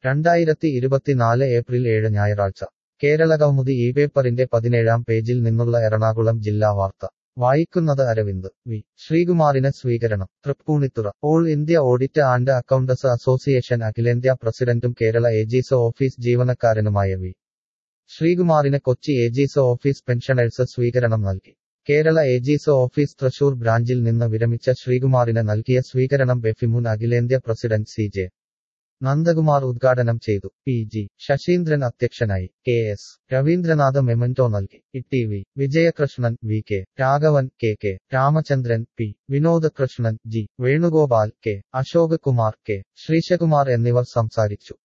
രണ്ടായിരത്തി ഇരുപത്തിനാല് ഏപ്രിൽ ഏഴ് ഞായറാഴ്ച കേരളകൗമുദി ഈ പേപ്പറിന്റെ പതിനേഴാം പേജിൽ നിന്നുള്ള എറണാകുളം ജില്ലാ വാർത്ത വായിക്കുന്നത് അരവിന്ദ് വി ശ്രീകുമാറിന് സ്വീകരണം Thrippunithura all India audit and accounts association അഖിലേന്ത്യാ പ്രസിഡന്റും കേരള ഏജീസ് ഓഫീസ് ജീവനക്കാരനുമായ വി ശ്രീകുമാറിന് കൊച്ചി ഏജീസ് ഓഫീസ് പെൻഷനേഴ്സ് സ്വീകരണം നൽകി കേരള ഏജീസ് ഓഫീസ് തൃശൂർ ബ്രാഞ്ചിൽ നിന്ന് വിരമിച്ച ശ്രീകുമാറിന് നൽകിയ സ്വീകരണം ബെഫിമുൻ അഖിലേന്ത്യാ പ്രസിഡന്റ് സി ജെ നന്ദകുമാർ ഉദ്ഘാടനം ചെയ്തു പി ജി ശശീന്ദ്രൻ അധ്യക്ഷനായി കെ എസ് രവീന്ദ്രനാഥ് മെമന്റോ നൽകി E V Vijayakrishnan V K Raghavan K K Ramachandran P Vinod Krishnan G Venugopal K Ashok Kumar K Sreesakumar എന്നിവർ സംസാരിച്ചു